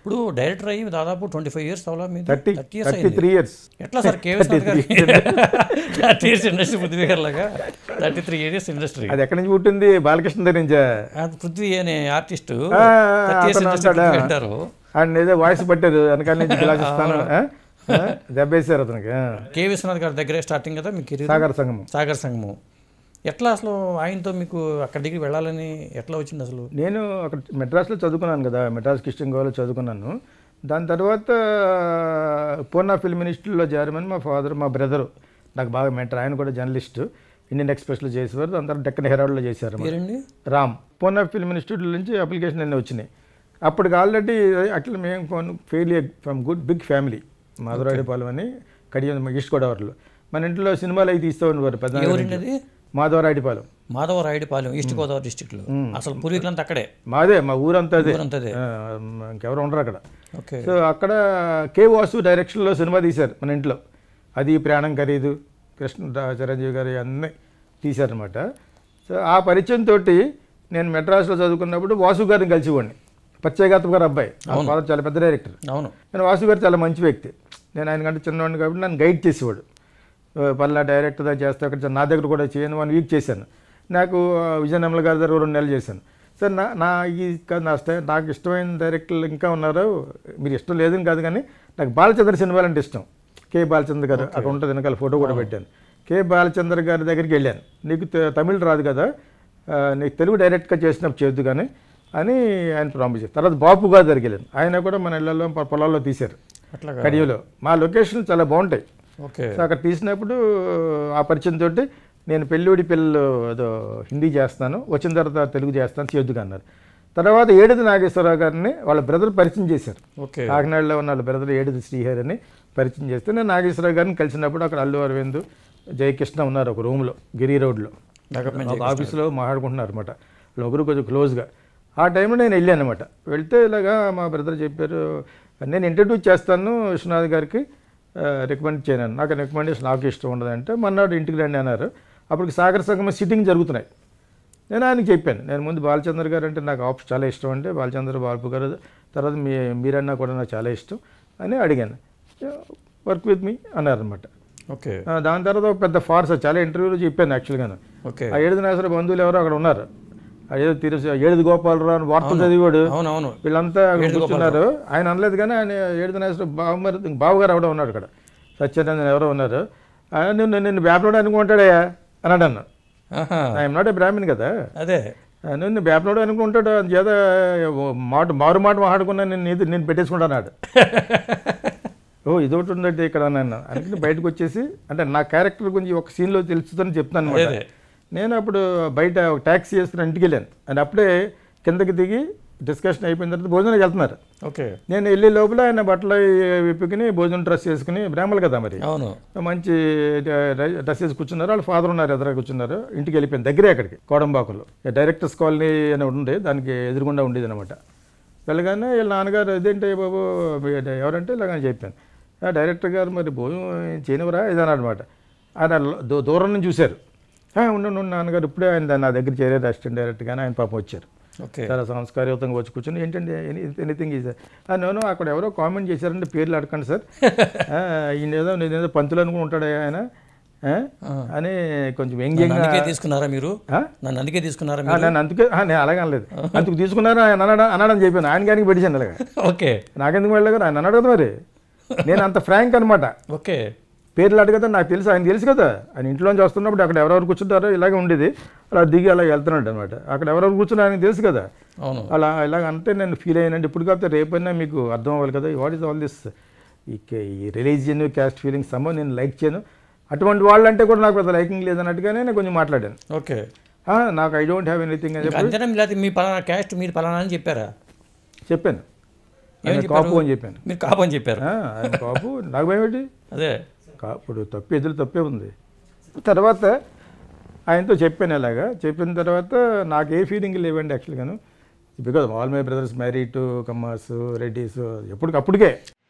ఇప్పుడు డైరెక్టర్ అయ్యి దాదాపు ట్వంటీ ఫైవ్ ఇయర్స్ అవలా మీరు thirty thirty years thirty three years ఎట్లా సార్ కే విశ్వనాథ్ గారికి థర్టీ ఇయర్స్ ఇండస్ట్రీ పృథ్వీ గారు లాగా థర్టీ త్రీ ఇయర్స్ ఇండస్ట్రీ అది ఎక్కడి నుంచి పుట్టింది బాలకృష్ణ దగ్గర నుంచా పృథ్వీ అనే ఆర్టిస్ట్ ఆ, థర్టీ ఇయర్స్ అతను ఇండస్ట్రీ అంటాడా? పృథ్వీ అంటారు ఆయన ఏదో వాయిస్ పట్టారు వెనకాల నుంచి గ్లాస్ ఇస్తాను ఆ? ఆ? దెబ్బేశారు అతనికి ఆ. కే విశ్వనాథ్ గారి దగ్గరే స్టార్టింగ్ కదా మీ కెరీర్ సాగర సంగమం సాగర్ సంఘము ఎట్లా అసలు ఆయనతో మీకు అక్కడి దగ్గరికి వెళ్ళాలని ఎట్లా వచ్చింది అసలు నేను అక్కడ మెడ్రాస్లో చదువుకున్నాను కదా మెడ్రాస్ క్రిస్టియన్ గోవాలో చదువుకున్నాను దాని తర్వాత పూర్ణ ఫిల్మ్ ఇన్స్టిట్యూట్లో చేరమని మా ఫాదర్ మా బ్రదర్ నాకు బాగా మెంటర్ ఆయన కూడా జర్నలిస్ట్ ఇండియన్ ఎక్స్ప్రెస్లో చేసేవారు దాని తర్వాత డెక్కన్ హెరాల్డ్లో చేశారు పేరండి రామ్ పూర్ణ ఫిల్మ్ ఇన్స్టిట్యూట్ నుంచి అప్లికేషన్ అన్నీ వచ్చినాయి అప్పటికి ఆల్రెడీ అట్లా మేము fail from good big family Madhavaradipalem అని కడియం ఈస్ట్ గోదావరిలో మన ఇంట్లో సినిమాలు అవి తీస్తూ ఉండేవారు పెద్ద ఎవరండి అది మాధవరాడిపాలెం మాధవ రాయుడిపాలెం ఈస్ట్ గోదావరి డిస్టిక్లో అసలు పూర్వీకులంతా అక్కడే మాదే మా ఊరంతా అదే ఊరంతా అదే ఆ, ఇంకెవరు ఉండరు అక్కడ ఓకే సో అక్కడ కే వాసు డైరెక్షన్లో సినిమా తీశారు మన ఇంట్లో అది ప్రాణం ఖరీదు కృష్ణ రా- చిరంజీవి గారు అన్నీ తీశారనమాట సో ఆ పరిచయంతో నేను మెడ్రాస్లో చదువుకున్నప్పుడు వాసు గారిని కలిసివాడిని పచ్చేగాతపు గారు అబ్బాయి ఆ ఫాదర్ చాలా పెద్ద డైరెక్టర్ అవును నేను వాసు గారు చాలా మంచి వ్యక్తి నేను ఆయన కంటే చిన్నవాడిని కాబట్టి నన్ను గైడ్ చేసేవాడు ఆ, పలానా డైరెక్టర్ దగ్గర చేస్తే అక్కడ నా దగ్గర కూడా చేయను వన్ వీక్ చేశాను నాకు ఆ, విజయ నిర్మల గారి దగ్గర రెండు నెలలు చేశాను సార్ నా నా ఈ క- నా స్టై నాకు ఇష్టమైన డైరెక్టర్లు ఇంకా ఉన్నారు మీరు ఇష్టం లేదని కాదు కానీ నాకు బాలచంద్ర సినిమాలు అంటే ఇష్టం కే బాలచంద్ర గారు అక్కడ ఉంటుంది వెనకాల ఫోటో కూడా పెట్టాను కే బాలచంద్ర గారి దగ్గరికి వెళ్ళాను నీకు తె- తమిళ్ రాదు కదా ఆ, నీకు తెలుగు డైరెక్ట్గా చేసినప్పుడు చేయొద్దు కానీ అని ఆయన ప్రామిస్ చేశారు తర్వాత బాపు గారి దగ్గరికి వెళ్ళాను ఆయన కూడా మన ఇళ్లలో పొ- పొలాల్లో తీశారు అట్లాగా కడియోలో మా లొకేషన్ చాలా బాగుంటాయి ఓకే సో అక్కడ తీసినప్పుడు ఆ పరిచయం తోటి నేను పెళ్ళిడి పిల్లలు ఏదో హిందీ చేస్తాను వచ్చిన తర్వాత తెలుగు చేస్తాను చేయొద్దుగా అన్నారు తర్వాత ఏడుది నాగేశ్వరరావు గారిని వాళ్ళ బ్రదర్ పరిచయం చేశారు ఓకే కాకినాడలో ఉన్న వాళ్ళ బ్రదర్ ఏడుది శ్రీహరి అని పరిచయం చేస్తే నేను నాగేశ్వరరావు గారిని కలిసినప్పుడు అక్కడ అల్లు అరవింద్ జయకృష్ణ ఉన్నారు ఒక రూమ్లో గిరి రోడ్లో డెవలప్మెంట్ ఒక ఆఫీస్లో మాట్లాడుకుంటున్నారు అనమాట ఒకరు కొంచెం క్లోజ్గా ఆ టైంలో నేను వెళ్ళాను అనమాట వెళ్తే ఇలాగా మా బ్రదర్ చెప్పారు నేను ఇంట్రడ్యూస్ చేస్తాను విశ్వనాథ్ గారికి రికమెండ్ చేయను నాకు రికమెండేషన్ నాకు ఇష్టం ఉండదంటే మన్నాడు ఇంటికి రండి అన్నారు అప్పటికి సాగర సంగమ సిట్టింగ్ జరుగుతున్నాయి నేను ఆయనకి చెప్పాను నేను ముందు బాలచంద్ర గారు అంటే నాకు ఆప్షన్ చాలా ఇష్టం అంటే బాలచంద్ర బాబు గారు తర్వాత మీ మీరన్నా కూడా నాకు చాలా ఇష్టం అని అడిగాను వర్క్ విత్ మీ అన్నారనమాట ఓకే దాని తర్వాత ఒక పెద్ద ఫార్స్ చాలా ఇంటర్వ్యూలో చెప్పాను యాక్చువల్గాను ఓకే ఆ ఏడుది నాగేశ్వర బంధువులు ఎవరో అక్కడ ఉన్నారు ఆ ఏదో తిరుసు ఏడుది గోపాలరావు అని వార్తలు చదివాడు అవునవును వీళ్ళంతా అక్కడ కూర్చున్నారు ఆయన అనలేదు కానీ ఆయన ఏడుది నాగేశ్వర బావగారు బావగారు ఎవడో ఉన్నాడు అక్కడ సత్యనందన్ ఎవరో ఉన్నారు ఆయన నిన్ను నిన్ను బ్యాపనోడు అనుకుంటాడయ్యా అన్నాడు అన్న ఆహా, ఐఎమ్ నాట్ ఏ బ్రాహ్మణ్ కదా అదే ఆ, నిన్ను బ్యాపనోడు అనుకుంటాడు అని చేత మాట మారు మాట మాట్లాడుకున్నా నేను ఇది నేను పెట్టేసుకుంటానాడు ఓ ఇదొకటి ఉందంటే ఇక్కడ నన్ను అందుకని బయటకు వచ్చేసి అంటే నా క్యారెక్టర్ గురించి ఒక సీన్లో తెలుస్తుందని చెప్తాను అనమాట అదే. నేను అప్పుడు బయట ఒక ట్యాక్సీ చేసుకుని ఇంటికి వెళ్ళాను అండ్ అప్పుడే కిందకి దిగి డిస్కషన్ అయిపోయిన తర్వాత భోజనానికి వెళ్తున్నారు ఓకే నేను వెళ్ళే లోపల ఆయన బట్టలు విప్పుకుని భోజనం డ్రెస్ వేసుకుని బ్రాహ్మలు కదా మరి అవును మంచి డ్రెస్ వేసి కూర్చున్నారు వాళ్ళ ఫాదర్ ఉన్నారు ఎదురు కూర్చున్నారు ఇంటికి వెళ్ళిపోయింది దగ్గరే అక్కడికి కోడంబాకులో డైరెక్టర్స్ కాలనీ అని ఉంది దానికి ఎదురుగుండా ఉండేది అనమాట వెళ్ళగానే వీళ్ళ నాన్నగారు ఇదేంటి బాబు మీ ఎవరంటే ఇలాగని చెప్పాను "ఆ, డైరెక్టర్ గారు మరి భోజనం చేయనివరా ఇదని అనమాట ఆయన దూ- దూరం నుంచి చూశారు "ఆ, ఉండు ఉండు, నాన్నగారు ఇప్పుడే ఆయన నా దగ్గర చేరారు అసిస్టెంట్ డైరెక్టర్గానే ఆయన పాపం వచ్చారు ఓకే చాలా సంస్కారయుతంగా వచ్చి కూర్చొని ఏంటండి ఎనీథింగ్ ఈజ్ నోను అక్కడ ఎవరో కామెంట్ చేశారంటే పేర్లు అడగండి సార్ ఆ, ఈయన ఏదో నేనేదో పంతులు అనుకుని ఉంటాడు ఆయన ఆ? అని కొంచెం నన్ను వ్యంగ్యంగా అందుకే తీసుకున్నారా మీరు ఆ? నన్ను అందుకే తీసుకున్నారా ఆ, మీరు నేను అందుకే ఆ, నేను అలాగే అనలేదు అందుకు తీసుకున్నారా ఆయన అన్నాడు అన్నాడని చెప్పాను ఆయన గారికి పెట్టాను అలాగా ఓకే నాకెందుకు వెళ్ళగా ఆయన అన్నాడు కదా మరి నేను అంత ఫ్రాంక్ అనమాట ఓకే పేర్లు అడగదా నాకు తెలుసు ఆయన తెలుసు కదా ఆయన ఇంట్లోంచి వస్తున్నప్పుడు అక్కడ ఎవరెవరు కూర్చుంటారో ఇలాగే ఉండేది అలా దిగి అలా వెళ్తున్నాడు అనమాట అక్కడ ఎవరెవరు కూర్చున్నా ఆయనకు తెలుసు కదా అవును అలా ఇలాగ అంటే నేను ఫీల్ అయ్యానండి ఇప్పుడు కాకపోతే రేపైనా మీకు అర్థం అవ్వాలి కదా వాట్ ఈస్ ఆల్ దిస్ ఈ కే- ఈ రిలీజియన్ క్యాస్ట్ ఫీలింగ్స్ సమ్మో నేను లైక్ చేయను అటువంటి వాళ్ళంటే కూడా నాకు పెద్ద లైకింగ్ లేదన్నట్టుగానే నేను కొంచెం మాట్లాడాను ఓకే "ఆ, నాకు ఐ డోంట్ హ్యావ్ ఎనీథింగ్ అని చెప్పి అంతేనా లేకపోతే మీ పలానా క్యాస్ట్ మీరు పలానా అని చెప్పారా చెప్పాను ఏం ఆయన చెప్పారు? కాపు అని చెప్పాను మీరు కాపు అని చెప్పారు "ఆ, ఆయన కాపు నాకు భయం ఏంటి అదే కా- ఇప్పుడు తప్పు ఎదురు తప్పే ఉంది తర్వాత ఆయనతో చెప్పాను అలాగా చెప్పిన తర్వాత నాకు ఏ ఫీలింగ్ లేవండి యాక్చువల్గాను because all my brothers marry to Kammas Reddys ఎప్పటికప్పుడుకే